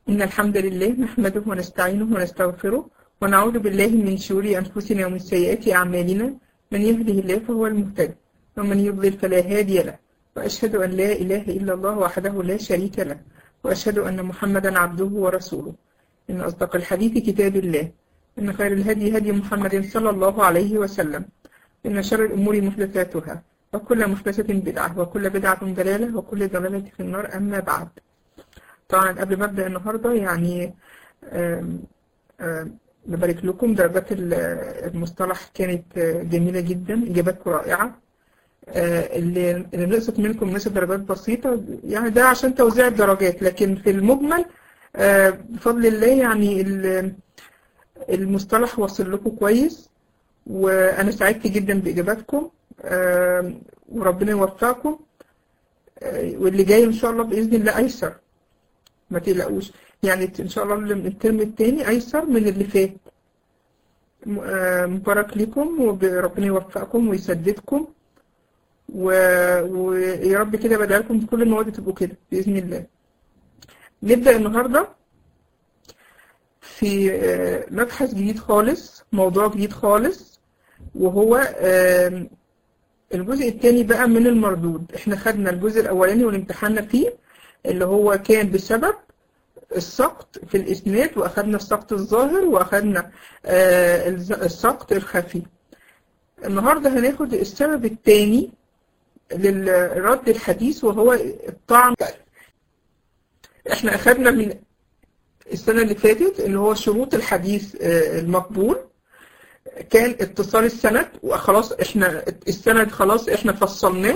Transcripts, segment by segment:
إن الحمد لله نحمده ونستعينه ونستغفره ونعوذ بالله من شرور أنفسنا ومن سيئات أعمالنا من يهده الله فهو المهتد ومن يضلل فلا هادي له وأشهد أن لا إله إلا الله وحده لا شريك له وأشهد أن محمدا عبده ورسوله إن أصدق الحديث كتاب الله إن خير الهدي هدي محمد صلى الله عليه وسلم إن شر الأمور محدثاتها وكل محدثة بدعة وكل بدعة ضلالة وكل ضلالة في النار أما بعد طبعا قبل ما أبدأ النهاردة يعني آم آم نبارك لكم درجات المصطلح كانت جميلة جدا إجاباتكم رائعة اللي اللي نقصت منكم نقصت درجات بسيطة يعني ده عشان توزيع الدرجات لكن في المجمل بفضل الله يعني المصطلح وصل لكم كويس وأنا سعدت جدا بإجاباتكم وربنا يوفقكم واللي جاي إن شاء الله بإذن الله أيسر ما تقلقوش يعني إن شاء الله الترم التاني أيسر من اللي فات مبارك لكم وربنا يوفقكم ويسددكم ويا رب كده بدعي لكم كل المواد تبقوا كده بإذن الله نبدأ النهاردة في مبحث جديد خالص موضوع جديد خالص وهو الجزء الثاني بقى من المردود احنا خدنا الجزء الأولاني والامتحان فيه اللي هو كان بسبب السقط في الإسناد وأخدنا السقط الظاهر وأخدنا السقط الخفي النهاردة هناخد السبب الثاني للرد الحديث وهو الطعن احنا أخدنا من السنة اللي فاتت اللي هو شروط الحديث المقبول كان اتصال السند وخلاص احنا السند خلاص احنا فصلناه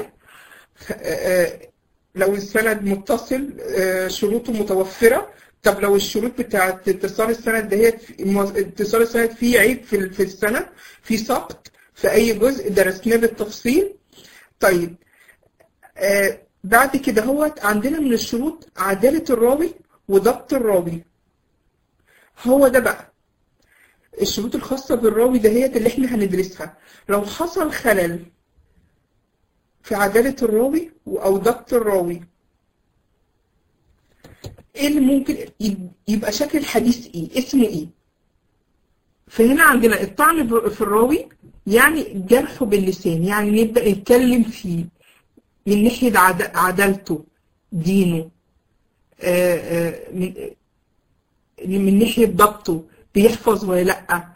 لو السند متصل شروطه متوفرة طب لو الشروط بتاعت اتصال السند دهيت اتصال السند فيه عيب في في السند في سقط في أي جزء درسناه بالتفصيل طيب آه بعد كده هو عندنا من الشروط عدالة الراوي وضبط الراوي هو ده بقى الشروط الخاصة بالراوي دهيت اللي احنا هندرسها لو حصل خلل في عدالة الراوي أو ضبط الراوي ايه اللي ممكن يبقى شكل الحديث ايه اسمه ايه فهنا عندنا الطعن في الراوي يعني جرحه باللسان يعني نبدأ نتكلم فيه من ناحية عدالته دينه آآ آآ من, من ناحية ضبطه بيحفظ ولا لأ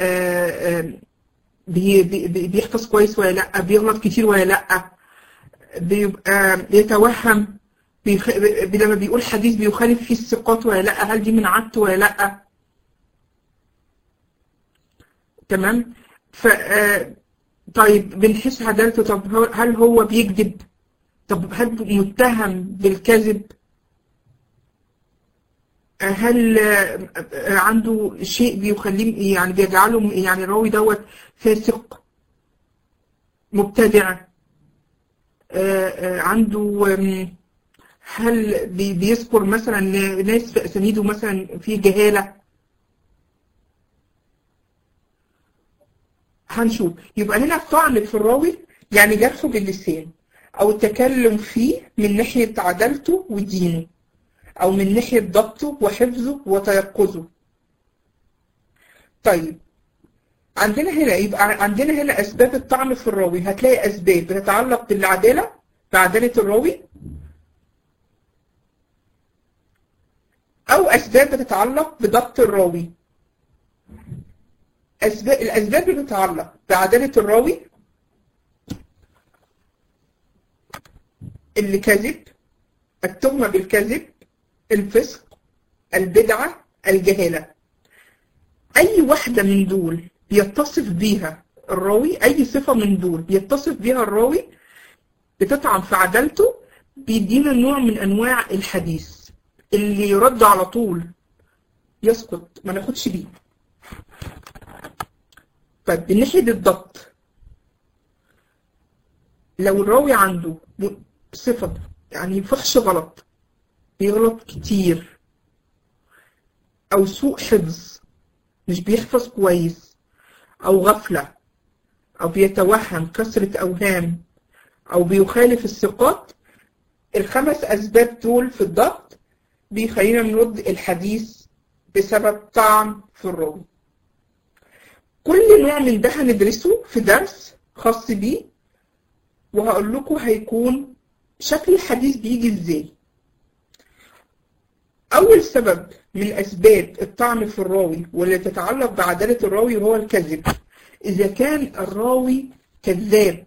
بي بي بيحفظ كويس ولا لأ بيغلط كتير ولا لأ بيبقى بيتوهم بيخ... لما بيقول حديث بيخالف فيه الثقات ولا لأ هل دي من عادته ولا لأ تمام ف طيب بنحس عدالته طب هل هو بيكذب طب هل متهم بالكذب هل عنده شيء بيخليه يعني بيجعله يعني الراوي دوت فاسق مبتدع عنده هل بيذكر مثلا ناس في اسانيده مثلا في جهاله هنشوف يبقى هنا الطعن في الراوي يعني جرحه باللسان او التكلم فيه من ناحيه عدالته ودينه او من ناحيه ضبطه وحفظه وتيقظه طيب عندنا هنا يبقى عندنا هنا اسباب الطعن في الراوي هتلاقي اسباب بتتعلق بالعداله بعداله الراوي او اسباب بتتعلق بضبط الراوي أسباب الأسباب اللي تتعلق بعدالة الراوي اللي كذب التهمة بالكذب الفسق البدعة الجهالة أي واحدة من دول يتصف بيها الراوي أي صفة من دول يتصف بيها الراوي بتطعن في عدالته بيدينا نوع من أنواع الحديث اللي يرد على طول يسقط ما ناخدش بيه طيب من ناحية الضبط لو الراوي عنده صفة يعني فحش غلط بيغلط كتير أو سوء حفظ مش بيحفظ كويس أو غفلة أو بيتوهم كثرة أوهام أو بيخالف الثقات الخمس أسباب دول في الضبط بيخلينا نرد الحديث بسبب طعن في الراوي كل نوع من ده هندرسه في درس خاص بيه وهقول لكم هيكون شكل الحديث بيجي ازاي أول سبب من أسباب الطعن في الراوي واللي تتعلق بعدالة الراوي هو الكذب إذا كان الراوي كذاب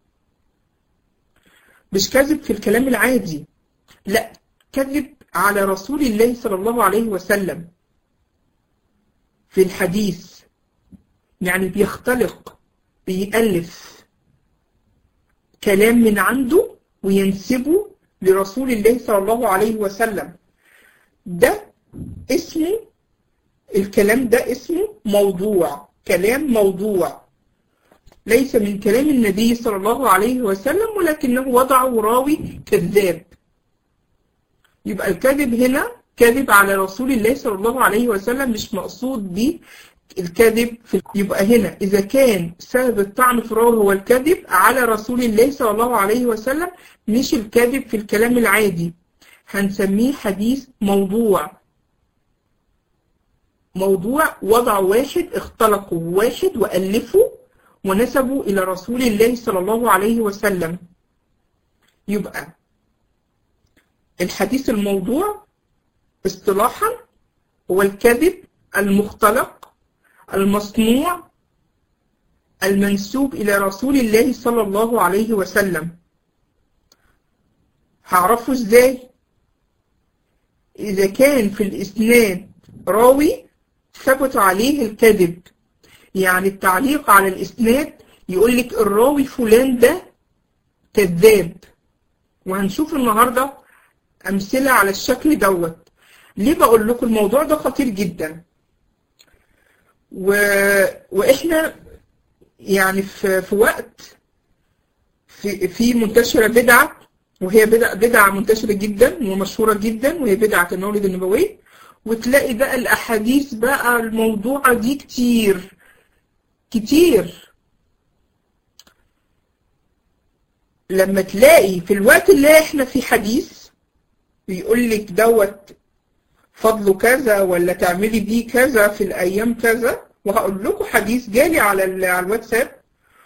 مش كذب في الكلام العادي لا كذب على رسول الله صلى الله عليه وسلم في الحديث يعني بيختلق بيألف كلام من عنده وينسبه لرسول الله صلى الله عليه وسلم ده اسمه الكلام ده اسمه موضوع كلام موضوع ليس من كلام النبي صلى الله عليه وسلم ولكنه وضعه راوي كذاب يبقى الكذب هنا كذب على رسول الله صلى الله عليه وسلم مش مقصود به الكذب في يبقى هنا إذا كان سبب الطعن في الراوي هو الكذب على رسول الله صلى الله عليه وسلم مش الكذب في الكلام العادي هنسميه حديث موضوع موضوع وضع واحد اختلقوا واحد وألفوا ونسبوا إلى رسول الله صلى الله عليه وسلم يبقى الحديث الموضوع اصطلاحا هو الكذب المختلق المصنوع المنسوب إلى رسول الله صلى الله عليه وسلم هعرفه ازاي إذا كان في الإسناد راوي ثبت عليه الكذب يعني التعليق على الإسناد يقول لك الراوي فلان ده كذاب وهنشوف النهاردة أمثلة على الشكل دوت ليه بقول لكم الموضوع ده خطير جدا و... وإحنا يعني في, في وقت في, في منتشرة بدعة وهي بدعة, بدعة منتشرة جدا ومشهورة جدا وهي بدعة المولد النبوي وتلاقي بقى الأحاديث بقى الموضوعة دي كتير كتير لما تلاقي في الوقت اللي احنا في حديث بيقول لك دوت فضله كذا ولا تعملي بيه كذا في الأيام كذا وهقول لكم حديث جالي على على الواتساب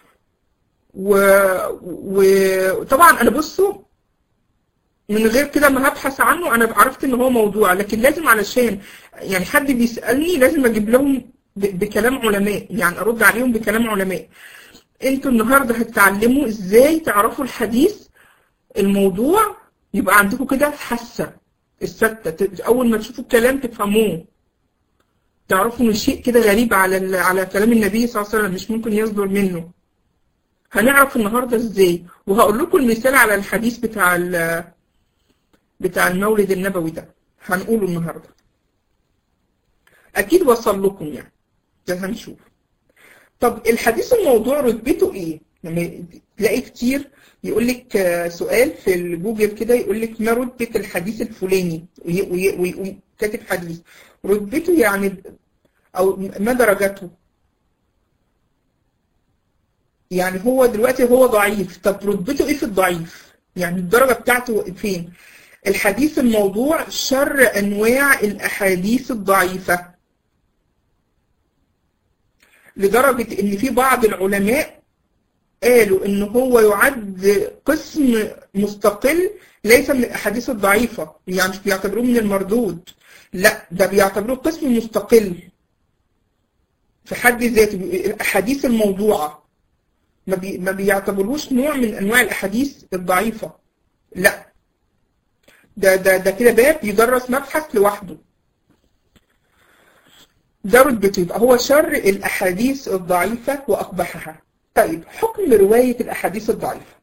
وطبعا انا بصوا من غير كده ما هبحث عنه انا عرفت ان هو موضوع لكن لازم علشان يعني حد بيسالني لازم اجيب لهم بكلام علماء يعني ارد عليهم بكلام علماء انتوا النهارده هتتعلموا ازاي تعرفوا الحديث الموضوع يبقى عندكم كده حاسه السته اول ما تشوفوا الكلام تفهموه تعرفوا ان شيء كده غريب على على كلام النبي صلى الله عليه وسلم مش ممكن يصدر منه هنعرف النهارده ازاي وهقول لكم المثال على الحديث بتاع بتاع المولد النبوي ده هنقوله النهارده اكيد وصل لكم يعني ده هنشوف طب الحديث الموضوع رتبته ايه لما تلاقي كتير يقول لك سؤال في الجوجل كده يقول لك ما رتبة الحديث الفلاني ويقوم كاتب حديث رتبته يعني او ما درجته يعني هو دلوقتي هو ضعيف طب رتبته ايه في الضعيف يعني الدرجة بتاعته فين الحديث الموضوع شر انواع الاحاديث الضعيفة لدرجة ان في بعض العلماء قالوا ان هو يعد قسم مستقل ليس من الاحاديث الضعيفة يعني مش بيعتبروه من المردود لا ده بيعتبروه قسم مستقل في حد ذاته الاحاديث الموضوعه ما, بي ما بيعتبروش نوع من انواع الاحاديث الضعيفه لا ده ده ده كده باب يدرس مبحث لوحده ده رتبته يبقى هو شر الاحاديث الضعيفه واقبحها طيب حكم روايه الاحاديث الضعيفه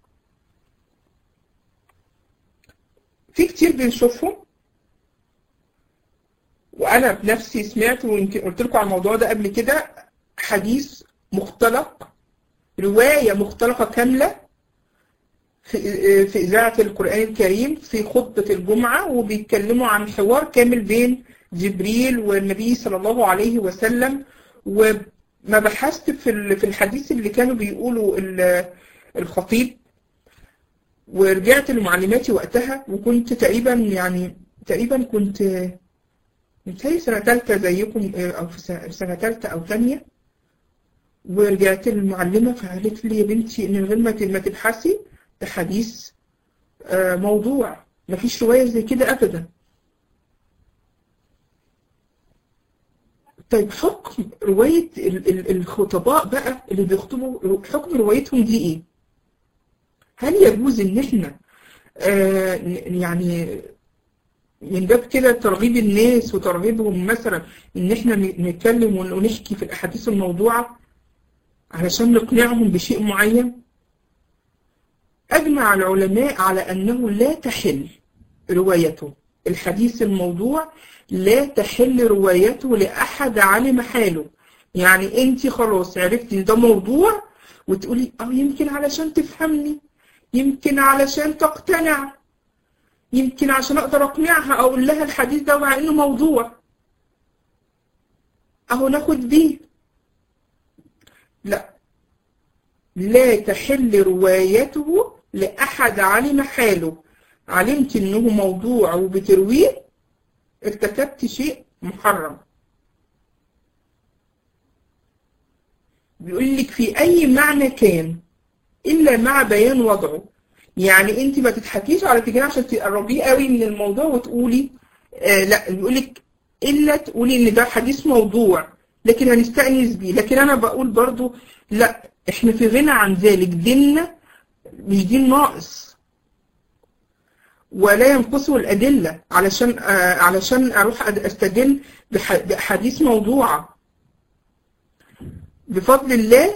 في كتير بنشوفهم وانا بنفسي سمعت ويمكن قلت لكم على الموضوع ده قبل كده حديث مختلق رواية مختلقة كاملة في في إذاعة القرآن الكريم في خطبة الجمعة وبيتكلموا عن حوار كامل بين جبريل والنبي صلى الله عليه وسلم وما بحثت في في الحديث اللي كانوا بيقولوا الخطيب ورجعت لمعلماتي وقتها وكنت تقريبا يعني تقريبا كنت متهيألي سنة تالتة زيكم أو في سنة تالتة أو تانية ورجعت للمعلمة فقالت لي يا بنتي إن من غير ما تبحثي ده حديث موضوع مفيش رواية زي كده أبدا طيب حكم رواية الخطباء بقى اللي بيخطبوا حكم روايتهم دي إيه؟ هل يجوز إن إحنا آه يعني من باب كده ترغيب الناس وترغيبهم مثلا إن إحنا نتكلم ونحكي في الأحاديث الموضوعة علشان نقنعهم بشيء معين؟ أجمع العلماء على أنه لا تحل روايته الحديث الموضوع لا تحل روايته لأحد علم حاله يعني أنت خلاص عرفتي ده موضوع وتقولي أه يمكن علشان تفهمني يمكن علشان تقتنع يمكن عشان أقدر أقنعها أقول لها الحديث ده مع إنه موضوع أهو ناخد بيه لا لا تحل روايته لأحد علم حاله علمت إنه موضوع وبترويه ارتكبت شيء محرم بيقول لك في أي معنى كان إلا مع بيان وضعه يعني أنت ما تضحكيش على فكرة عشان تقربيه قوي من الموضوع وتقولي آه لا بيقول لك إلا تقولي إن ده حديث موضوع لكن هنستأنس بيه لكن أنا بقول برضو لا إحنا في غنى عن ذلك ديننا مش دين ناقص ولا ينقصه الأدلة علشان آه علشان أروح أستدل بأحاديث موضوعة بفضل الله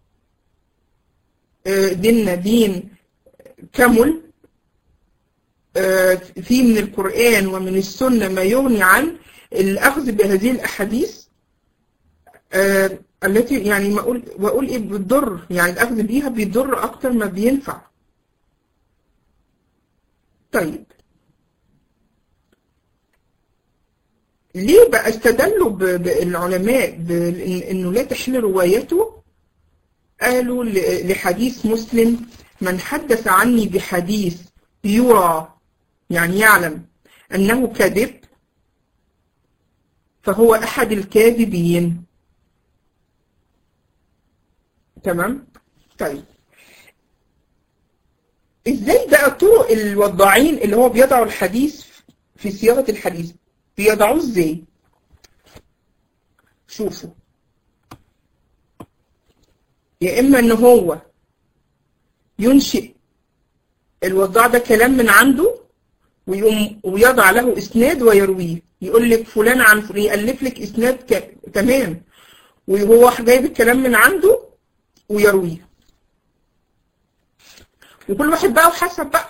آه ديننا دين كمل آه فيه من القرآن ومن السنة ما يغني عن الأخذ بهذه الأحاديث التي يعني ما أقول وأقول إيه بتضر يعني الأخذ بيها بيضر أكتر ما بينفع طيب ليه بقى استدلوا بالعلماء بانه لا تحل روايته قالوا لحديث مسلم من حدث عني بحديث يرى يعني يعلم انه كذب فهو احد الكاذبين تمام طيب ازاي بقى طرق الوضاعين اللي هو بيضعوا الحديث في صياغه الحديث بيضعوه ازاي شوفوا يا اما ان هو ينشئ الوضاع ده كلام من عنده ويقوم ويضع له اسناد ويرويه يقول لك فلان عن فلان يالف لك اسناد ك... تمام وهو جايب الكلام من عنده ويرويه وكل واحد بقى وحسب بقى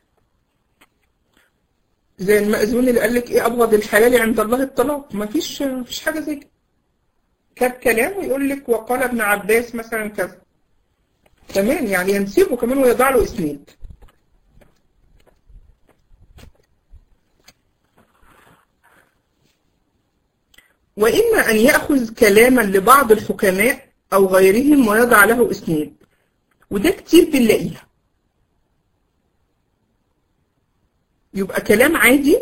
زي المأذون اللي قال لك ايه ابغض الحلال عند الله الطلاق ما فيش مفيش حاجه زي كده كتاب كلام ويقول لك وقال ابن عباس مثلا كذا تمام يعني ينسبه كمان ويضع له اسناد وإما أن يأخذ كلاما لبعض الحكماء أو غيرهم ويضع له اسناد وده كتير بنلاقيها يبقى كلام عادي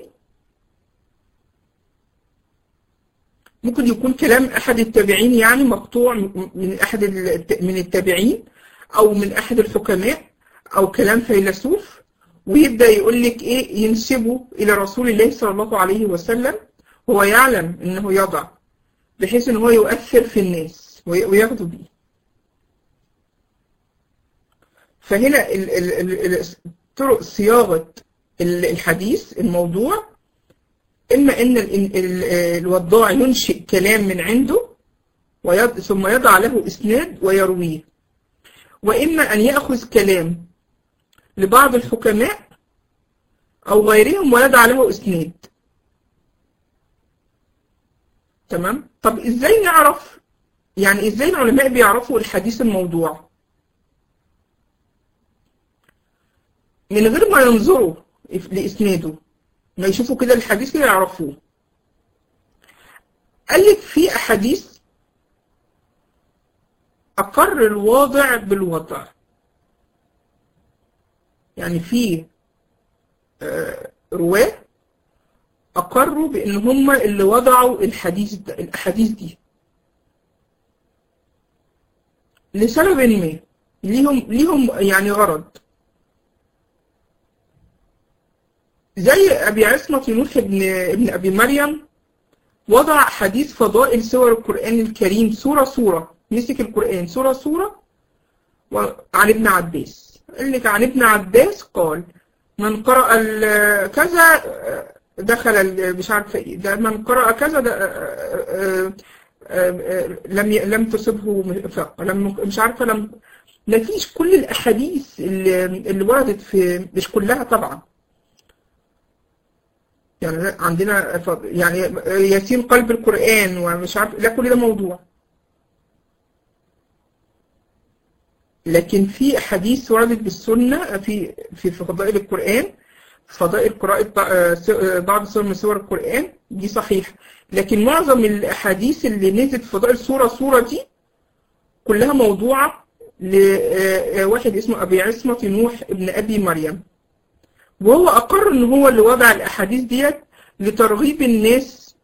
ممكن يكون كلام احد التابعين يعني مقطوع من احد من التابعين او من احد الحكماء او كلام فيلسوف ويبدا يقول لك ايه ينسبه الى رسول الله صلى الله عليه وسلم هو يعلم انه يضع بحيث ان هو يؤثر في الناس وياخدوا بيه فهنا طرق صياغه الحديث الموضوع إما إن الوضاع ينشئ كلام من عنده ويض... ثم يضع له إسناد ويرويه وإما أن يأخذ كلام لبعض الحكماء أو غيرهم ويضع له إسناد تمام طب إزاي نعرف يعني إزاي العلماء بيعرفوا الحديث الموضوع من غير ما ينظروا لإسناده ما يشوفوا كده الحديث كده يعرفوه قال لك في أحاديث أقر الواضع بالوضع يعني في رواه أقروا بإن هم اللي وضعوا الحديث ده الأحاديث دي لسبب ما ليهم ليهم يعني غرض زي أبي عصمة نوح ابن ابن أبي مريم وضع حديث فضائل سور القرآن الكريم سورة سورة مسك القرآن سورة سورة عن ابن عباس قال لك عن ابن عباس قال من قرأ كذا دخل مش عارفه ايه ده من قرأ كذا ده لم لم تصبه لم مش عارفه لم ما فيش كل الاحاديث اللي, اللي وردت في مش كلها طبعا يعني عندنا يعني ياسين قلب القرآن ومش عارف لا كل ده موضوع لكن في أحاديث وردت بالسنة في في فضائل القرآن فضائل قراءة بعض سور من سور القرآن دي صحيح لكن معظم الأحاديث اللي نزلت في فضائل سورة سورة دي كلها موضوعة لواحد اسمه أبي عصمة نوح ابن أبي مريم وهو أقر إن هو اللي وضع الأحاديث ديت لترغيب الناس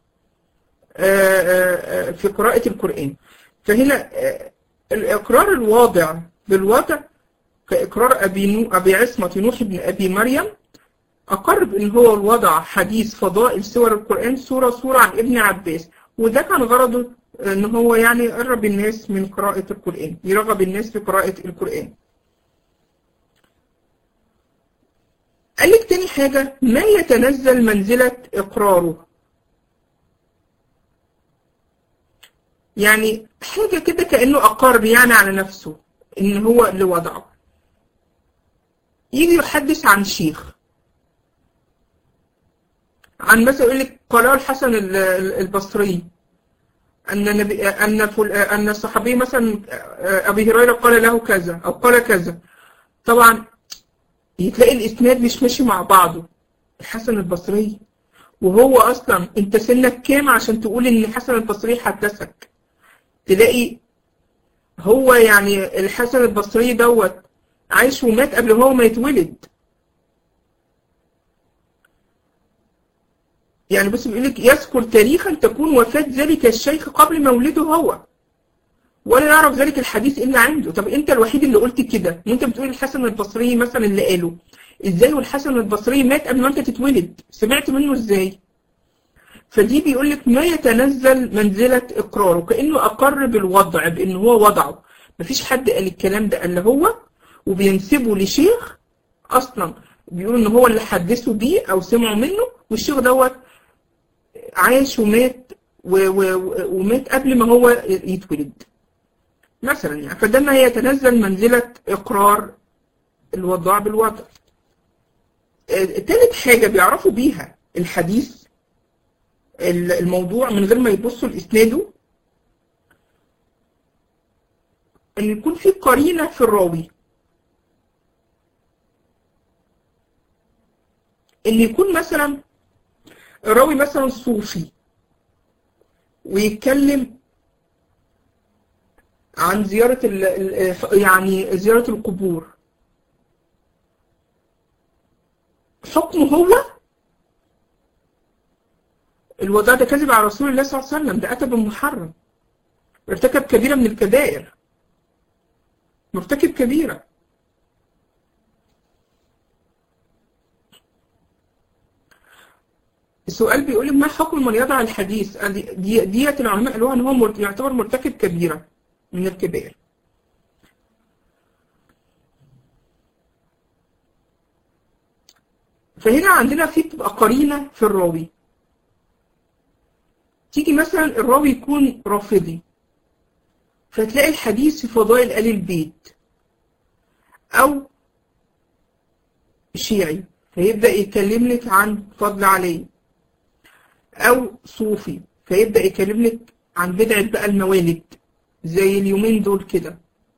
في قراءة القرآن فهنا الإقرار الواضع بالوضع كإقرار أبي, نو أبي عصمة نوح بن أبي مريم أقر بإن هو الوضع حديث فضائل سور القرآن سورة سورة عن ابن عباس وده كان غرضه إن هو يعني يقرب الناس من قراءة القرآن يرغب الناس في قراءة القرآن قال لك تاني حاجة ما يتنزل منزلة إقراره يعني حاجة كده كأنه أقر يعني على نفسه إن هو اللي وضعه يجي يحدث عن شيخ عن مثلا يقول لك قال الحسن البصري أن نبي أن فل... أن الصحابي مثلا أبي هريرة قال له كذا أو قال كذا طبعا تلاقي الإسناد مش ماشي مع بعضه الحسن البصري وهو أصلا أنت سنك كام عشان تقول إن الحسن البصري حدثك تلاقي هو يعني الحسن البصري دوت عايش ومات قبل هو ما يتولد يعني بس بيقول لك يذكر تاريخا تكون وفاة ذلك الشيخ قبل مولده هو ولا يعرف ذلك الحديث إلا عنده طب أنت الوحيد اللي قلت كده وأنت بتقول الحسن البصري مثلا اللي قاله إزاي والحسن البصري مات قبل ما أنت تتولد سمعت منه إزاي فدي بيقول لك ما يتنزل منزلة إقراره كأنه أقر بالوضع بأنه هو وضعه مفيش حد قال الكلام ده إلا هو وبينسبه لشيخ أصلا بيقول إن هو اللي حدثه بيه أو سمعوا منه والشيخ دوت عايش ومات و و ومات قبل ما هو يتولد مثلا يعني فده ما يتنزل منزلة إقرار الوضع بالوضع تالت حاجة بيعرفوا بيها الحديث الموضوع من غير ما يبصوا لإسناده إن يكون في قرينة في الراوي إن يكون مثلا الراوي مثلا صوفي ويتكلم عن زيارة يعني زيارة القبور حكمه هو الوضع ده كذب على رسول الله صلى الله عليه وسلم ده أتى بالمحرم ارتكب كبيرة من الكبائر مرتكب كبيرة السؤال بيقول ما حكم من يضع الحديث دي ديت العلماء قالوها ان هو يعتبر مرتكب كبيرة من الكبائر فهنا عندنا في تبقى قرينة في الراوي تيجي مثلا الراوي يكون رافضي فتلاقي الحديث في فضائل آل البيت أو شيعي فيبدأ يكلم لك عن فضل علي أو صوفي فيبدأ يكلم لك عن بدعة بقى الموالد زي اليومين دول كده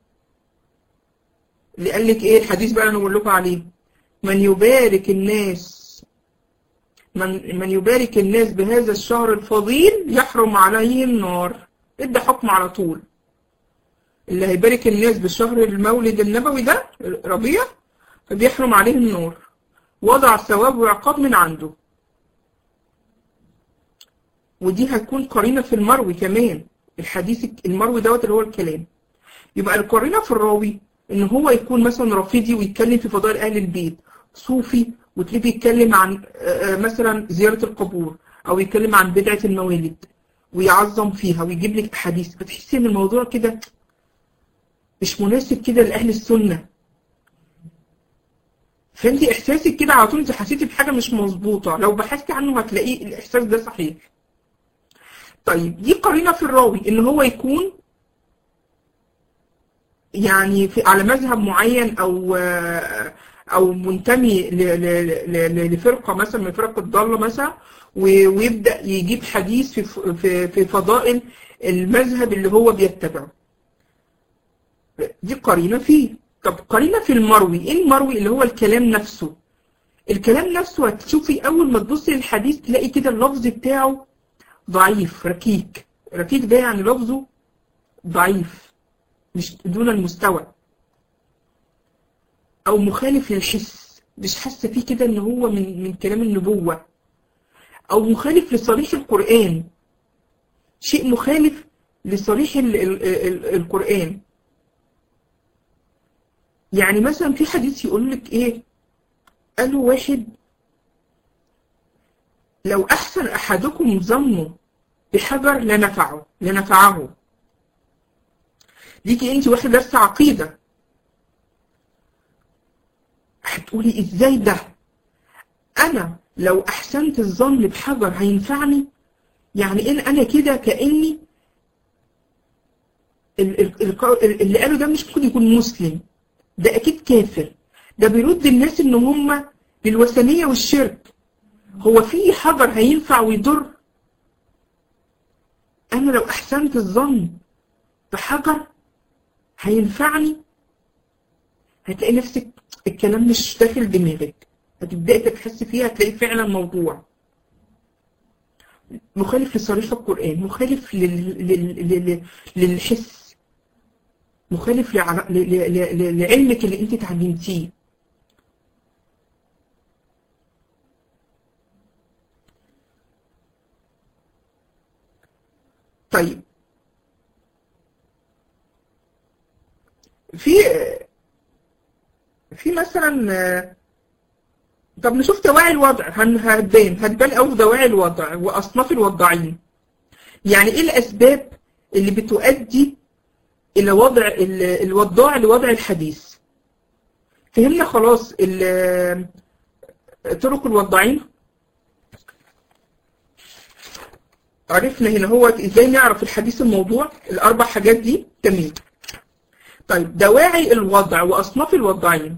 اللي قال لك ايه الحديث بقى انا بقول لكم عليه من يبارك الناس من من يبارك الناس بهذا الشهر الفضيل يحرم عليه النار ادى حكم على طول اللي هيبارك الناس بشهر المولد النبوي ده ربيع فبيحرم عليه النار وضع ثواب وعقاب من عنده ودي هتكون قرينة في المروي كمان الحديث المروي دوت اللي هو الكلام يبقى القرينة في الراوي ان هو يكون مثلا رافضي ويتكلم في فضائل اهل البيت صوفي وتلاقيه بيتكلم عن آه، آه، مثلا زيارة القبور او يتكلم عن بدعة الموالد ويعظم فيها ويجيب لك احاديث فتحسي ان الموضوع كده مش مناسب كده لاهل السنة فانت احساسك كده على طول انت حسيتي بحاجة مش مظبوطة لو بحثتي عنه هتلاقيه الاحساس ده صحيح طيب دي قرينة في الراوي ان هو يكون يعني في على مذهب معين او او منتمي ل- ل- ل- لفرقه مثلا من فرق الضاله مثلا و- ويبدا يجيب حديث في ف- في في فضائل المذهب اللي هو بيتبعه دي قرينه فيه طب قرينه في المروي ايه المروي اللي هو الكلام نفسه الكلام نفسه هتشوفي اول ما تبصي للحديث تلاقي كده اللفظ بتاعه ضعيف ركيك ركيك ده يعني لفظه ضعيف مش دون المستوى او مخالف للحس مش حاسه فيه كده ان هو من من كلام النبوه او مخالف لصريح القران شيء مخالف لصريح ال ال ال القران يعني مثلا في حديث يقول لك ايه قالوا واحد لو احسن احدكم ظنه بحجر لنفعه لنفعه ليكي انت واحد درس عقيده هتقولي ازاي ده انا لو احسنت الظن بحجر هينفعني يعني ان انا كده كاني ال- ال- الق- اللي قاله ده مش ممكن يكون مسلم ده اكيد كافر ده بيرد الناس ان هم للوثنيه والشرك هو في حجر هينفع ويضر انا لو احسنت الظن بحجر هينفعني هتلاقي نفسك الكلام مش داخل دماغك هتبدأي تبحثي فيها هتلاقي فعلا موضوع مخالف لصريح القرآن مخالف لل... لل... لل... للحس مخالف لع... ل... ل... ل... لعلمك اللي انت اتعلمتيه طيب في في مثلا طب نشوف دواعي الوضع هن- هتبان هتبان أوي دواعي الوضع وأصناف الوضاعين يعني إيه الأسباب اللي بتؤدي إلى وضع ال- الوضاع لوضع الحديث فهمنا خلاص ال- طرق الوضاعين عرفنا هنا هو ازاي نعرف الحديث الموضوع الأربع حاجات دي تمام طيب دواعي الوضع وأصناف الوضعين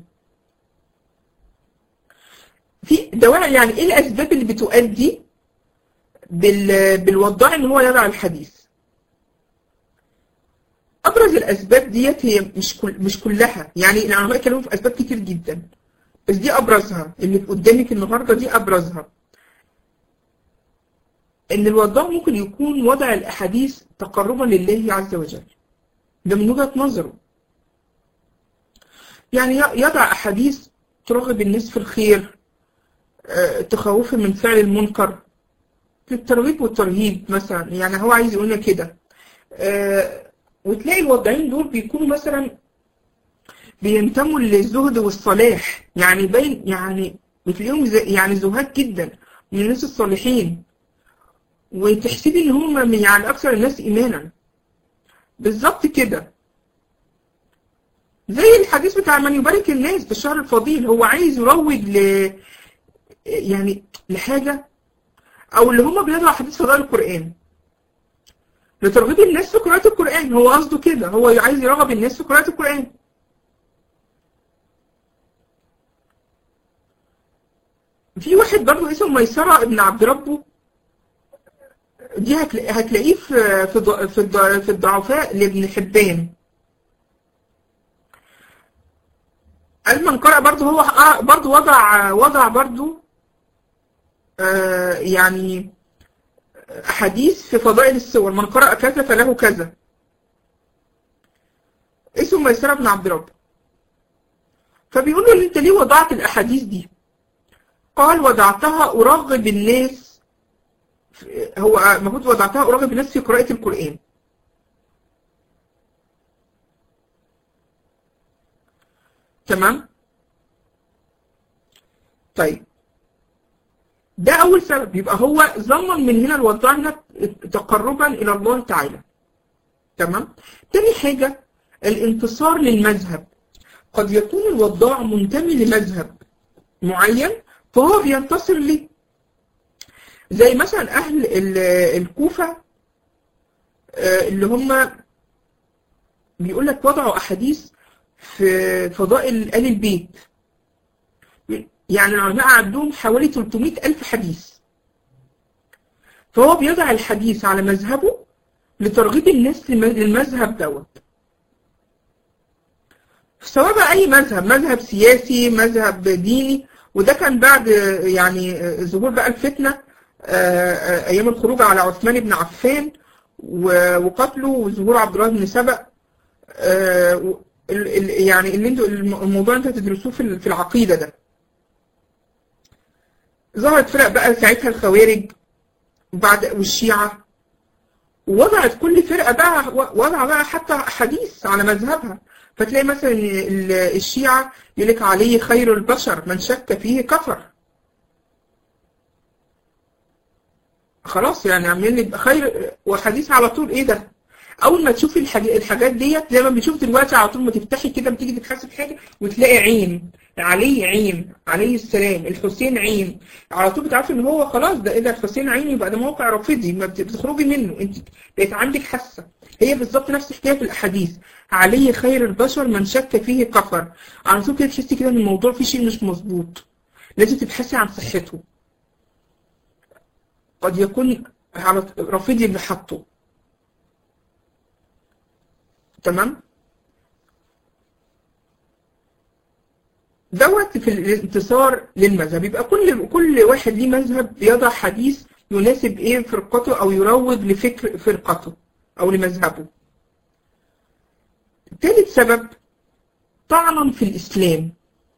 في دواعي يعني ايه الاسباب اللي بتؤدي بال بالوضاع ان هو يضع الحديث ابرز الاسباب ديت هي مش كل مش كلها يعني العلماء اتكلموا في اسباب كتير جدا بس دي ابرزها اللي قدامك النهارده دي ابرزها ان الوضاع ممكن يكون وضع الاحاديث تقربا لله عز وجل ده من وجهة نظره يعني يضع احاديث ترغب الناس في الخير آه، تخوفه من فعل المنكر في الترغيب والترهيب مثلا يعني هو عايز يقول لنا كده آه، وتلاقي الوضعين دول بيكونوا مثلا بينتموا للزهد والصلاح يعني باين يعني بتلاقيهم زي- يعني زهاد جدا من الناس الصالحين وتحسبي ان هم من يعني اكثر الناس ايمانا بالظبط كده زي الحديث بتاع من يبارك الناس بالشهر الفضيل هو عايز يروج ل يعني لحاجة أو اللي هما بيدعوا حديث فضائل القرآن لترغيب الناس في قراءة القرآن هو قصده كده هو عايز يرغب الناس في قراءة القرآن في واحد برضه اسمه ميسرة ابن عبد ربه دي هتلاقي هتلاقيه في في ض- في الض- في الضعفاء لابن حبان قال من قرأ برضه هو آه برضه وضع وضع برضه آه يعني حديث في فضائل السور من قرأ كذا فله كذا اسمه ميسرة بن عبد رب فبيقول له انت ليه وضعت الاحاديث دي قال وضعتها ارغب الناس هو المفروض وضعتها أرغب الناس في قراءة القرآن تمام طيب ده أول سبب يبقى هو ضمن من هنا الوضع هنا تقربا إلى الله تعالى تمام تاني حاجة الانتصار للمذهب قد يكون الوضاع منتمي لمذهب معين فهو بينتصر ليه زي مثلا أهل الكوفة اللي هم بيقول لك وضعوا أحاديث في فضائل آل البيت يعني العلماء عندهم حوالي 300 ألف حديث فهو بيضع الحديث على مذهبه لترغيب الناس للمذهب دوت سواء بقى أي مذهب مذهب سياسي مذهب ديني وده كان بعد يعني ظهور بقى الفتنة أيام الخروج على عثمان بن عفان وقتله وظهور عبد الله بن سبأ يعني اللي انتوا الموضوع انتوا هتدرسوه في العقيدة ده ظهرت فرق بقى ساعتها الخوارج وبعد والشيعة ووضعت كل فرقة بقى وضع بقى حتى حديث على مذهبها فتلاقي مثلا الشيعة يقول لك عليه خير البشر من شك فيه كفر خلاص يعني عاملين يبقى خير وحديث على طول ايه ده اول ما تشوفي الحاجات ديت زي ما بنشوف دلوقتي على طول ما تفتحي كده بتيجي تبحثي في حاجه وتلاقي عين علي عين عليه السلام الحسين عين على طول بتعرفي ان هو خلاص ده اذا الحسين عين يبقى ده موقع رافضي ما بتخرجي منه انت بقيت عندك حاسه هي بالظبط نفس الحكايه في الاحاديث عليه خير البشر من شك فيه كفر على طول كده تحسي كده ان الموضوع فيه شيء مش مظبوط لازم تبحثي عن صحته قد يكون على رافضي اللي حطه تمام دوت في الانتصار للمذهب يبقى كل كل واحد ليه مذهب بيضع حديث يناسب ايه فرقته او يروج لفكر فرقته او لمذهبه ثالث سبب طعنا في الاسلام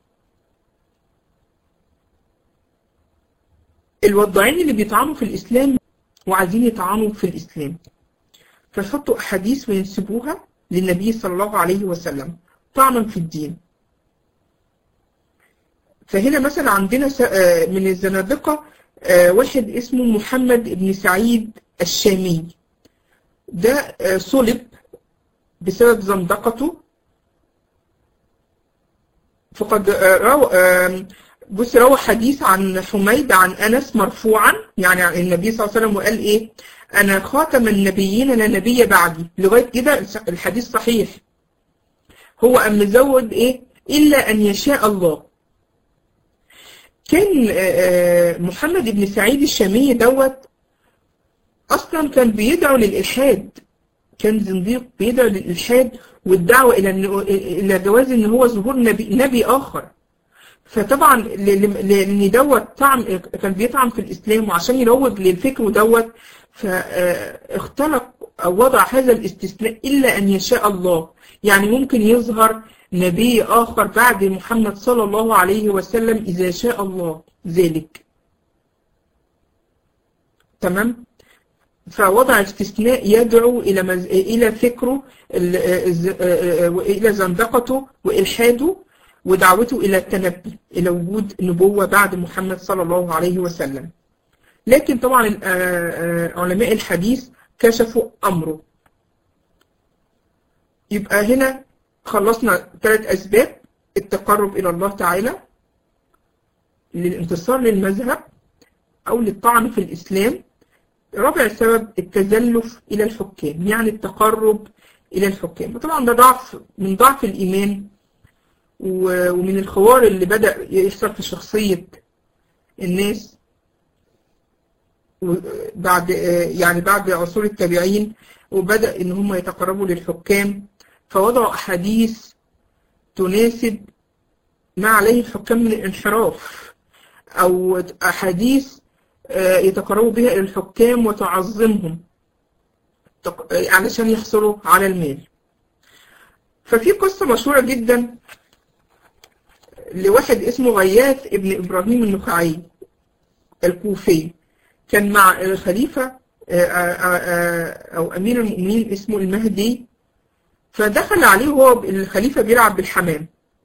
الوضاعين اللي بيطعنوا في الاسلام وعايزين يطعنوا في الاسلام فيحطوا احاديث وينسبوها للنبي صلى الله عليه وسلم طعنا في الدين فهنا مثلا عندنا من الزنادقة واحد اسمه محمد بن سعيد الشامي ده صلب بسبب زندقته فقد روى بص روى حديث عن حميد عن انس مرفوعا يعني عن النبي صلى الله عليه وسلم وقال ايه انا خاتم النبيين لا نبي بعدي لغايه كده الحديث صحيح هو ام مزود ايه الا ان يشاء الله كان محمد بن سعيد الشامي دوت اصلا كان بيدعو للالحاد كان زنديق بيدعو للالحاد والدعوه الى الى جواز ان هو ظهور نبي, نبي اخر فطبعا لان دوت طعم كان بيطعم في الاسلام وعشان يروج للفكر دوت فاختلق او وضع هذا الاستثناء الا ان يشاء الله يعني ممكن يظهر نبي آخر بعد محمد صلى الله عليه وسلم إذا شاء الله ذلك تمام فوضع استثناء يدعو إلى مز... إلى فكره إلى زندقته وإلحاده ودعوته إلى التنبي إلى وجود نبوة بعد محمد صلى الله عليه وسلم لكن طبعا علماء الحديث كشفوا أمره يبقى هنا خلصنا ثلاث أسباب التقرب إلى الله تعالى للانتصار للمذهب أو للطعن في الإسلام رابع سبب التزلف إلى الحكام يعني التقرب إلى الحكام وطبعا ده ضعف من ضعف الإيمان ومن الخوار اللي بدأ يحصل في شخصية الناس بعد يعني بعد عصور التابعين وبدأ إن هم يتقربوا للحكام فوضعوا أحاديث تناسب ما عليه الحكام من الانحراف أو أحاديث يتقربوا بها إلى الحكام وتعظمهم علشان يحصلوا على المال ففي قصة مشهورة جدا لواحد اسمه غياث ابن إبراهيم النخعي الكوفي كان مع الخليفة أو أمير المؤمنين اسمه المهدي فدخل عليه وهو الخليفة بيلعب بالحمام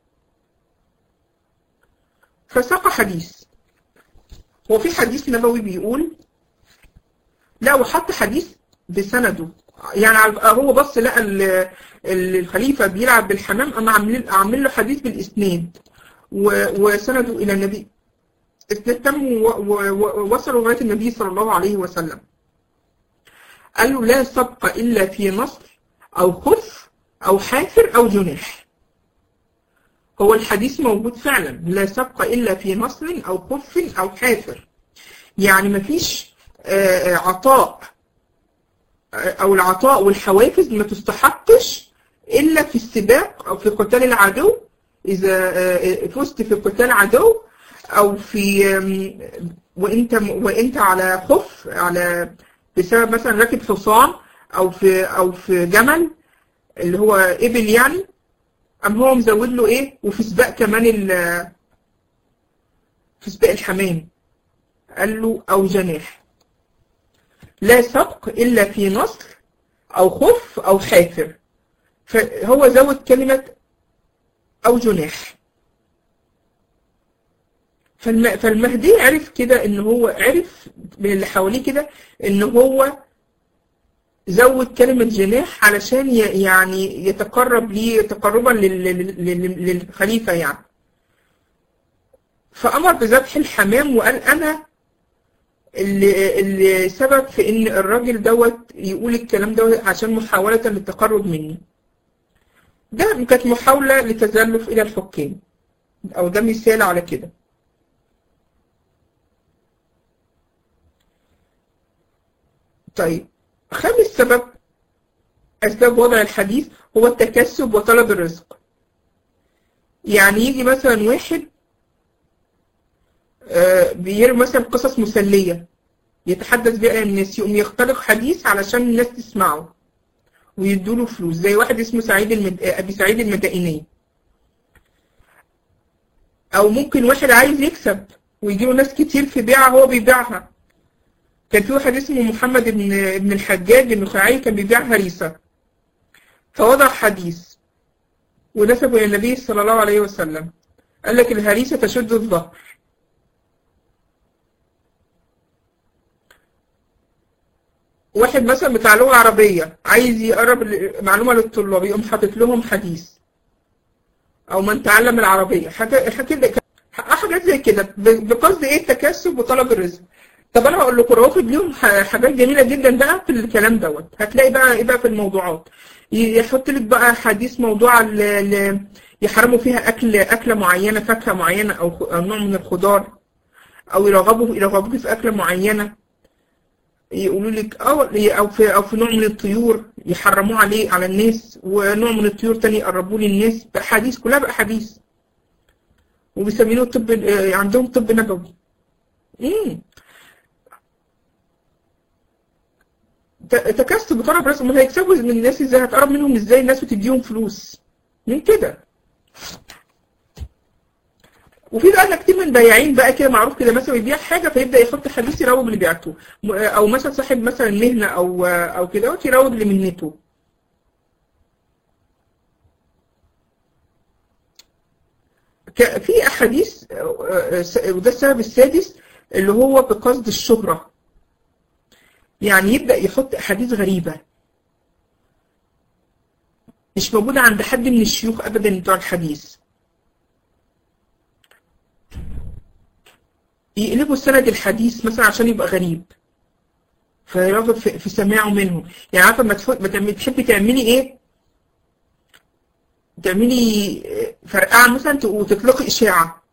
فساق حديث هو في حديث نبوي بيقول لا وحط حديث بسنده يعني هو بص لقى الخليفة بيلعب بالحمام أما عامل عامل له حديث بالإسناد وسنده إلى النبي اسناد تم ووصلوا لغاية النبي صلى الله عليه وسلم قال له لا سبق إلا في نصر أو خف أو حافر أو جناح هو الحديث موجود فعلا لا سبق إلا في نصر أو خف أو حافر يعني مفيش عطاء أو العطاء والحوافز ما تستحقش إلا في السباق أو في قتال العدو إذا فزت في قتال عدو أو في وأنت وأنت على خف على بسبب مثلا راكب حصان أو في أو في جمل اللي هو إبل يعني أم هو مزود له إيه وفي سباق كمان ال في سباق الحمام قال له أو جناح لا سبق إلا في نصر أو خف أو حافر فهو زود كلمة أو جناح فالمهدي عرف كده ان هو عرف من اللي حواليه كده ان هو زود كلمة جناح علشان يعني يتقرب ليه تقربا للخليفة يعني فأمر بذبح الحمام وقال أنا اللي, اللي سبب في إن الراجل دوت يقول الكلام دوت عشان محاولة للتقرب مني ده كانت محاولة لتزلف إلى الحكام أو ده مثال على كده طيب خامس سبب أسباب وضع الحديث هو التكسب وطلب الرزق يعني يجي مثلا واحد بيروي مثلا قصص مسلية يتحدث بها الناس يقوم يختلق حديث علشان الناس تسمعه ويدوله فلوس زي واحد اسمه سعيد المد... أبي سعيد المدائني أو ممكن واحد عايز يكسب ويجيله ناس كتير في بيعة هو بيبيعها كان في واحد اسمه محمد بن ابن الحجاج النخعي كان بيبيع هريسة فوضع حديث ونسبه إلى النبي صلى الله عليه وسلم قال لك الهريسة تشد الظهر واحد مثلا بتاع لغة عربية عايز يقرب معلومة للطلاب يقوم حاطط لهم حديث أو من تعلم العربية حاجات حاجات زي كده بقصد إيه التكسب وطلب الرزق طب انا هقول لكم روافد ليهم حاجات جميله جدا بقى في الكلام دوت هتلاقي بقى ايه بقى في الموضوعات يحط لك بقى حديث موضوع ل... يحرموا فيها اكل اكله معينه فاكهه معينه او او نوع من الخضار او يرغبوا يرغبوك في اكله معينه يقولوا لك او او في او في نوع من الطيور يحرموه عليه على الناس ونوع من الطيور تاني يقربوه للناس بأحاديث كلها بأحاديث وبيسمينه طب عندهم طب نبوي امم تكسب وطلب رزق امال هيكسبوا من الناس ازاي هتقرب منهم ازاي الناس وتديهم فلوس من كده وفي بقى كتير من البياعين بقى كده معروف كده مثلا يبيع حاجه فيبدا يحط حديث يروج اللي بيعته او مثلا صاحب مثلا مهنه او او كده يروج لمهنته في احاديث وده السبب السادس اللي هو بقصد الشهره يعني يبدأ يحط أحاديث غريبة مش موجودة عند حد من الشيوخ أبدا بتوع الحديث يقلبوا سند الحديث مثلا عشان يبقى غريب فيرغب في, في سماعه منهم يعني عارفة ما تحبي تعملي ايه تعملي فرقعة مثلا وتطلقي إشاعة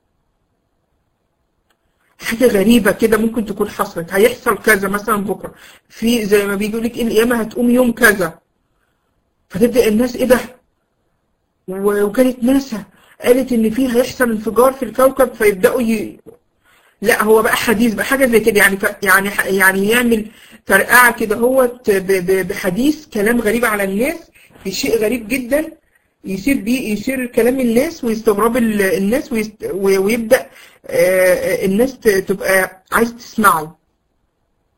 حاجة غريبة كده ممكن تكون حصلت هيحصل كذا مثلا بكرة في زي ما بيقول لك القيامة هتقوم يوم كذا فتبدأ الناس ايه ده وكالة ناسا قالت ان في هيحصل انفجار في الكوكب فيبدأوا ي... لا هو بقى حديث بقى حاجة زي كده يعني ف... يعني يعني يعمل فرقعة كده هو بحديث كلام غريب على الناس في شيء غريب جدا يصير بيه يصير كلام الناس ويستغرب الناس ويست... ويبدأ الناس تبقى عايز تسمعه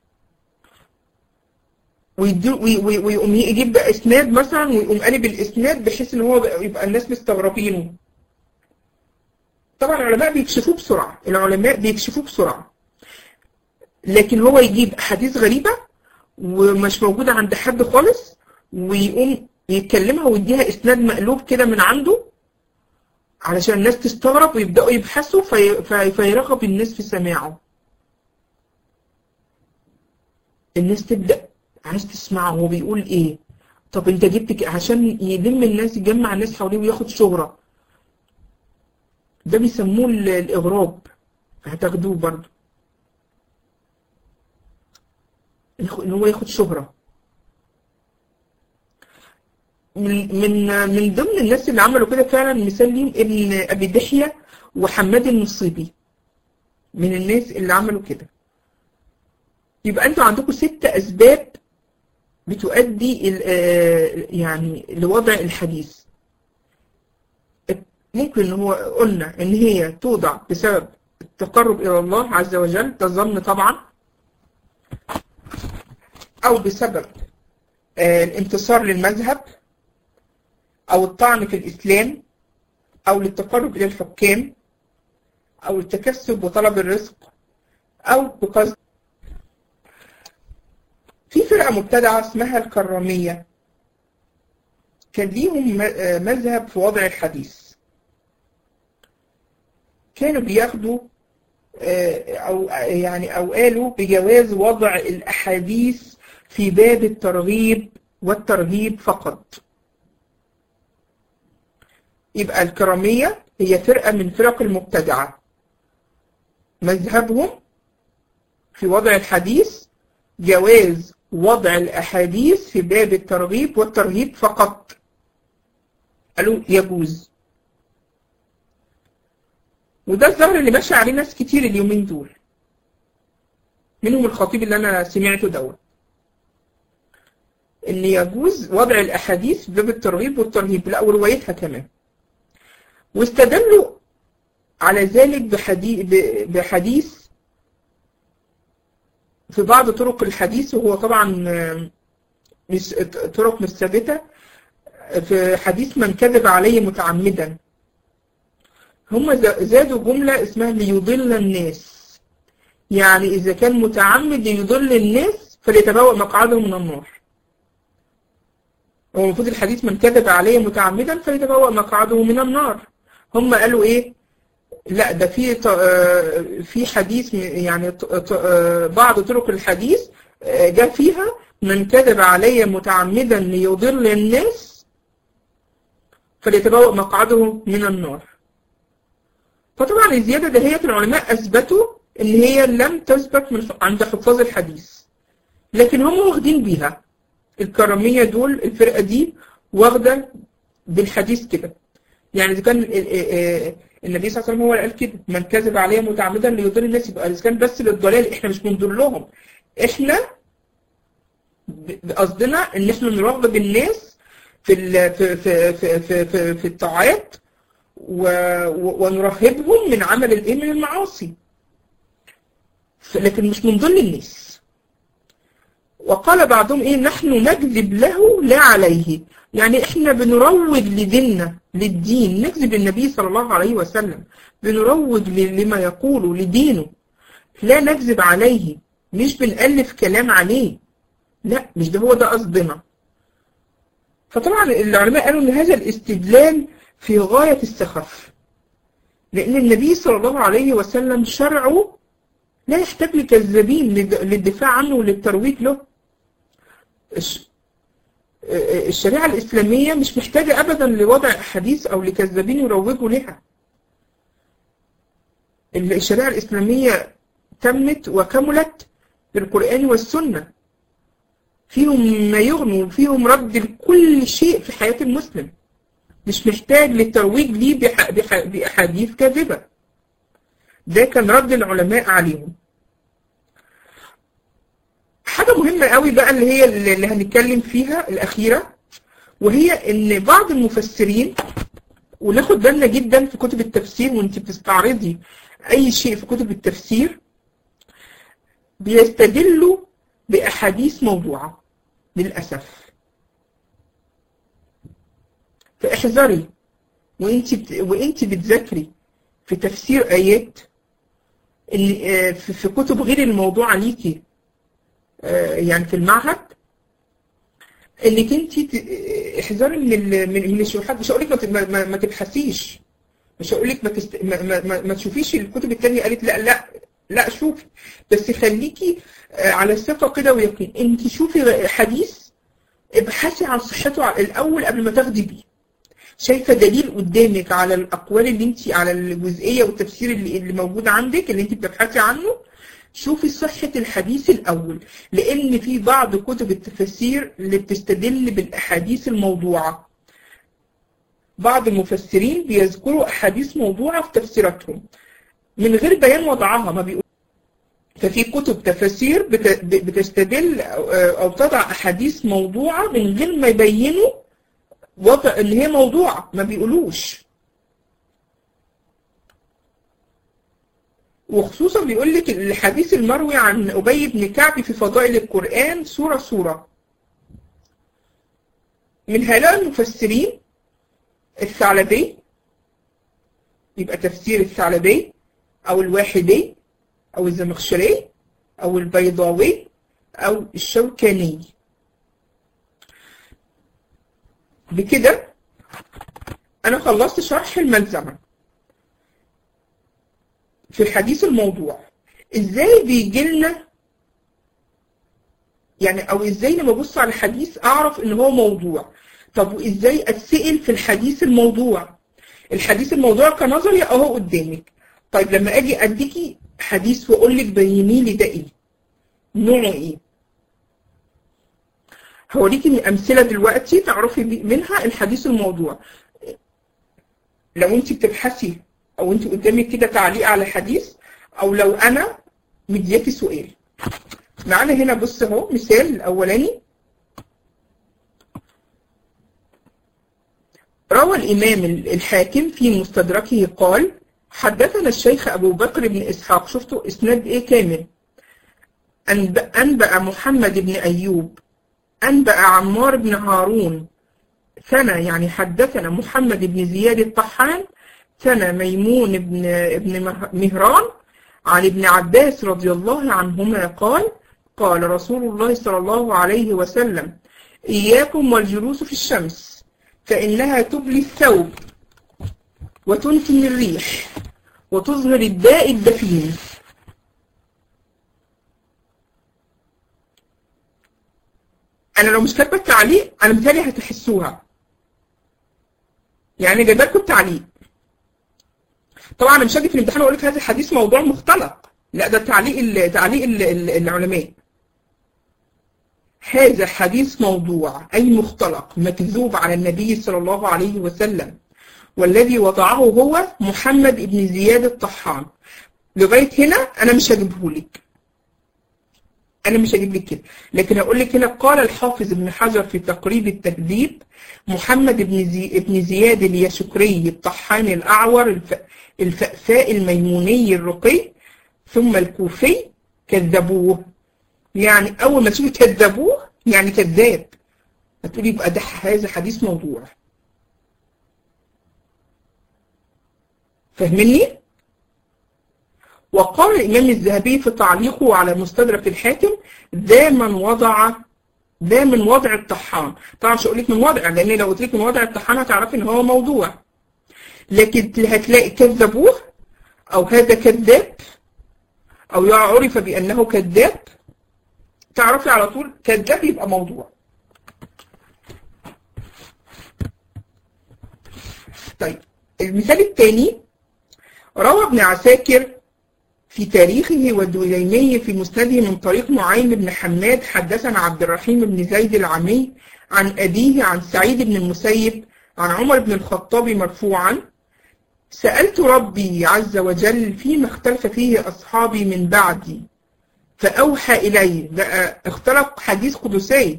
ويقوم يجيب بقى اسناد مثلا ويقوم قالب الاسناد بحيث ان هو يبقى الناس مستغربينه طبعا العلماء بيكشفوه بسرعه العلماء بيكشفوه بسرعه لكن هو يجيب احاديث غريبه ومش موجوده عند حد خالص ويقوم يتكلمها ويديها اسناد مقلوب كده من عنده علشان الناس تستغرب ويبداوا يبحثوا في في فيرغب الناس في سماعه الناس تبدا عايز تسمعه هو بيقول ايه طب انت جبت عشان يلم الناس يجمع الناس حواليه وياخد شهرة ده بيسموه الاغراب هتاخدوه برضه ان هو ياخد شهرة من من من ضمن الناس اللي عملوا كده فعلا مثال ليهم ابن ابي دحية وحماد النصيبي من الناس اللي عملوا كده يبقى انتوا عندكم ست اسباب بتؤدي يعني لوضع الحديث ممكن ان هو قلنا ان هي توضع بسبب التقرب الى الله عز وجل ده الظن طبعا او بسبب الانتصار للمذهب او الطعن في الاسلام او للتقرب الى الحكام او التكسب وطلب الرزق او بقصد في فرقة مبتدعة اسمها الكرامية كان ليهم مذهب في وضع الحديث كانوا بياخدوا أو يعني أو قالوا بجواز وضع الأحاديث في باب الترغيب والترهيب فقط يبقى الكرامية هي فرقة من فرق المبتدعة مذهبهم في وضع الحديث جواز وضع الأحاديث في باب الترغيب والترهيب فقط قالوا يجوز وده الظاهر اللي ماشي عليه ناس كتير اليومين دول منهم الخطيب اللي أنا سمعته دوت إن يجوز وضع الأحاديث في باب الترغيب والترهيب لا وروايتها كمان واستدلوا على ذلك بحديث, بحديث في بعض طرق الحديث وهو طبعا مش طرق مش ثابتة في حديث من كذب علي متعمدا هم زادوا جملة اسمها ليضل الناس يعني إذا كان متعمد يضل الناس فليتبوأ مقعده من النار هو المفروض الحديث من كذب علي متعمدا فليتبوأ مقعده من النار هم قالوا ايه لا ده في في حديث يعني بعض طرق الحديث جاء فيها من كذب علي متعمدا ليضل الناس فليتبوأ مقعده من النار فطبعا الزيادة دهيت العلماء أثبتوا إن هي لم تثبت من عند حفاظ الحديث لكن هم واخدين بيها الكرامية دول الفرقة دي واخدة بالحديث كده يعني إذا كان النبي صلى الله عليه وسلم هو اللي قال كده من كذب عليه متعمدا ليضل الناس يبقى اذا كان بس للضلال احنا مش بنضلهم احنا قصدنا ان احنا نرغب الناس في في في في في, في, في الطاعات ونرهبهم من عمل الايه من المعاصي لكن مش من ضل الناس وقال بعضهم ايه نحن نكذب له لا عليه يعني احنا بنروج لديننا للدين نكذب النبي صلى الله عليه وسلم بنروج لما يقوله لدينه لا نكذب عليه مش بنألف كلام عليه لا مش ده هو ده قصدنا فطبعا العلماء قالوا ان هذا الاستدلال في غاية السخف لأن النبي صلى الله عليه وسلم شرعه لا يحتاج لكذابين للدفاع عنه وللترويج له الشريعة الإسلامية مش محتاجة أبدا لوضع أحاديث أو لكذابين يروجوا لها الشريعة الإسلامية تمت وكملت بالقرآن والسنة فيهم ما يغني وفيهم رد لكل شيء في حياة المسلم مش محتاج للترويج ليه بأحاديث كاذبة ده كان رد العلماء عليهم حاجة مهمة قوي بقى اللي هي اللي هنتكلم فيها الأخيرة وهي إن بعض المفسرين وناخد بالنا جدا في كتب التفسير وانت بتستعرضي أي شيء في كتب التفسير بيستدلوا بأحاديث موضوعة للأسف فاحذري وانت بت... وانت بتذاكري في تفسير آيات اللي آه، في في كتب غير الموضوع ليكي آه، يعني في المعهد انك انت ت- احذري من ال- من من الشبهات مش هقول لك ما ت- ما- ما- ما تبحثيش مش هقول لك ما, تست... ما, ما, ما, ما تشوفيش الكتب التانية قالت لا لا لا شوفي بس خليكي آه، على ثقة كده ويقين انت شوفي حديث ابحثي عن صحته ع- الاول قبل ما تاخدي بيه شايفه دليل قدامك على الاقوال اللي انت على الجزئيه والتفسير اللي, اللي موجود عندك اللي انت بتبحثي عنه شوفي صحة الحديث الأول لأن في بعض كتب التفاسير اللي بتستدل بالأحاديث الموضوعة بعض المفسرين بيذكروا أحاديث موضوعة في تفسيراتهم من غير بيان وضعها ما بيقول ففي كتب تفاسير بت- بتستدل أو أو تضع أحاديث موضوعة من غير ما يبينوا وضع إن هي موضوعة ما بيقولوش وخصوصا بيقول لك الحديث المروي عن أبي بن كعب في فضائل القرآن سورة سورة من هؤلاء المفسرين الثعلبي يبقى تفسير الثعلبي أو الواحدي أو الزمخشري أو البيضاوي أو الشوكاني بكده أنا خلصت شرح الملزمة في الحديث الموضوع إزاي بيجي لنا يعني أو إزاي لما أبص على الحديث أعرف إن هو موضوع طب وإزاي أتسأل في الحديث الموضوع الحديث الموضوع كنظري أهو قدامك طيب لما أجي أديكي حديث وأقول لك بيني لي ده إيه نوعه إيه هوريكي أمثلة دلوقتي تعرفي بي- منها الحديث الموضوع لو أنت بتبحثي أو أنت قدامك كده تعليق على حديث أو لو أنا مدياكي سؤال معانا هنا بص أهو مثال الأولاني روى الإمام الحاكم في مستدركه قال حدثنا الشيخ أبو بكر بن إسحاق شفتوا إسناد إيه كامل أنبأ, أنبأ محمد بن أيوب أنبأ عمار بن هارون سنة يعني حدثنا محمد بن زياد الطحان سنة ميمون بن ابن مه- مهران عن ابن عباس رضي الله عنهما قال قال رسول الله صلى الله عليه وسلم إياكم والجلوس في الشمس فإنها تبلي الثوب وتنتن الريح وتظهر الداء الدفين أنا لو مش كاتبة التعليق أنا متهيألي هتحسوها يعني جايبه لكم التعليق طبعا انا مش هاجي في الامتحان واقول لك هذا الحديث موضوع مختلق لا ده تعليق ال- تعليق ال- ال- العلماء هذا حديث موضوع أي مختلق مكذوب على النبي صلى الله عليه وسلم والذي وضعه هو محمد بن زياد الطحان لغاية هنا أنا مش هجيبه لك أنا مش هجيب لك كده لكن أقول لك هنا قال الحافظ ابن حجر في تقريب التكذيب محمد بن زي ابن زياد اليشكري الطحان الأعور الف... الفأفاء الميموني الرقي ثم الكوفي كذبوه يعني أول ما تشوفي كذبوه يعني كذاب هتقولي يبقى ده هذا حديث موضوع فاهمني؟ وقال الإمام الذهبي في تعليقه على مستدرك الحاكم ذا من وضع ده من وضع الطحان طبعا مش هقول لك من وضع لان لو قلت لك من وضع الطحان هتعرفي ان هو موضوع لكن هتلاقي كذبوه او هذا كذاب او عرف بانه كذاب تعرفي على طول كذاب يبقى موضوع طيب المثال الثاني روى ابن عساكر في تاريخه والدوليمي في مسنده من طريق نعيم بن حماد حدثنا عبد الرحيم بن زيد العمي عن أبيه عن سعيد بن المسيب عن عمر بن الخطاب مرفوعا سألت ربي عز وجل فيما اختلف فيه أصحابي من بعدي فأوحى إلي بقى اختلق حديث قدسي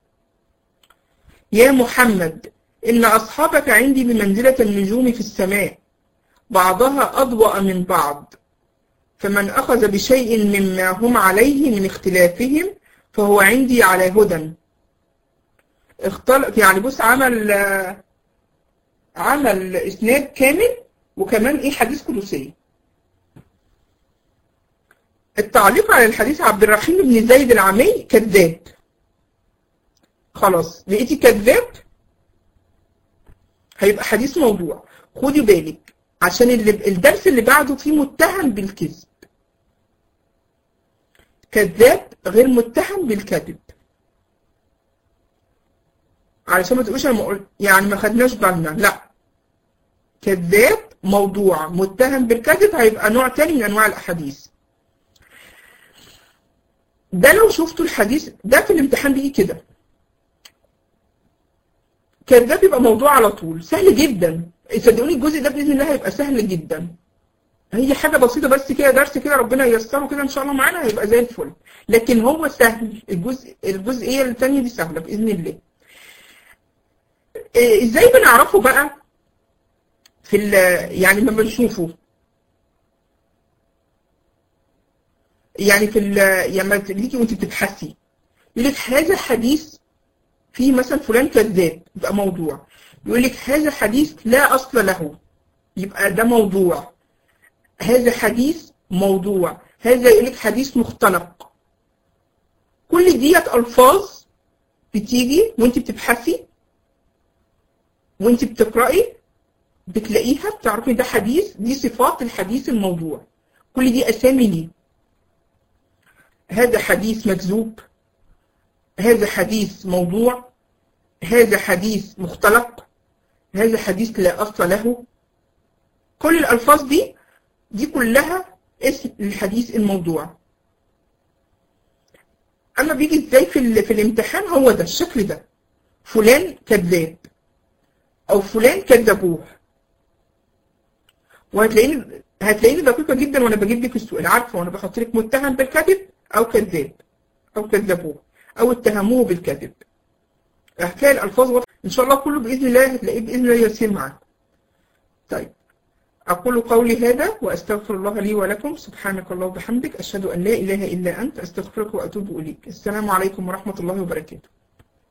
يا محمد إن أصحابك عندي بمنزلة النجوم في السماء بعضها أضوأ من بعض فمن أخذ بشيء مما هم عليه من اختلافهم فهو عندي على هدى اختلط يعني بص عمل آه، عمل اسناد كامل وكمان ايه حديث قدسي التعليق على الحديث عبد الرحيم بن زيد العمي كذاب خلاص لقيتي كذاب هيبقى حديث موضوع خدي بالك عشان اللي الدرس اللي بعده فيه متهم بالكذب كذاب غير متهم بالكذب علشان ما تقولوش انا ما قلت- يعني ما خدناش بالنا لا كذاب موضوع متهم بالكذب هيبقى نوع تاني من انواع الاحاديث ده لو شفتوا الحديث ده في الامتحان بيجي كده كذاب يبقى موضوع على طول سهل جدا صدقوني الجزء ده باذن الله هيبقى سهل جدا هي حاجه بسيطه بس كده درس كده ربنا ييسره كده ان شاء الله معانا هيبقى زي الفل لكن هو سهل الجزء الجزئيه الثانيه دي سهله باذن الله إيه، ازاي بنعرفه بقى في ال يعني لما بنشوفه يعني في ال لما تيجي وانت بتبحثي يقول لك هذا حديث فيه مثلا فلان كذاب يبقى موضوع يقول لك هذا حديث لا اصل له يبقى ده موضوع هذا حديث موضوع هذا يقول لك حديث مختلق كل ديت الفاظ بتيجي وانت بتبحثي وانت بتقرأي بتلاقيها بتعرفي ده حديث دي صفات الحديث الموضوع كل دي أسامي ليه هذا حديث مكذوب هذا حديث موضوع هذا حديث مختلق هذا حديث لا أصل له كل الألفاظ دي دي كلها اسم الحديث الموضوع أما بيجي ازاي في, ال- في الامتحان هو ده الشكل ده فلان كذاب أو فلان كذبوه وهتلاقيني هتلاقيني دقيقة جدا وأنا بجيب لك السؤال عارفة وأنا بحط لك متهم بالكذب أو كذاب أو كذبوه أو اتهموه بالكذب هتلاقي الألفاظ واضحة إن شاء الله كله بإذن الله هتلاقيه بإذن الله يسير معاك طيب أقول قولي هذا وأستغفر الله لي ولكم سبحانك الله وبحمدك أشهد أن لا إله إلا أنت أستغفرك وأتوب إليك السلام عليكم ورحمة الله وبركاته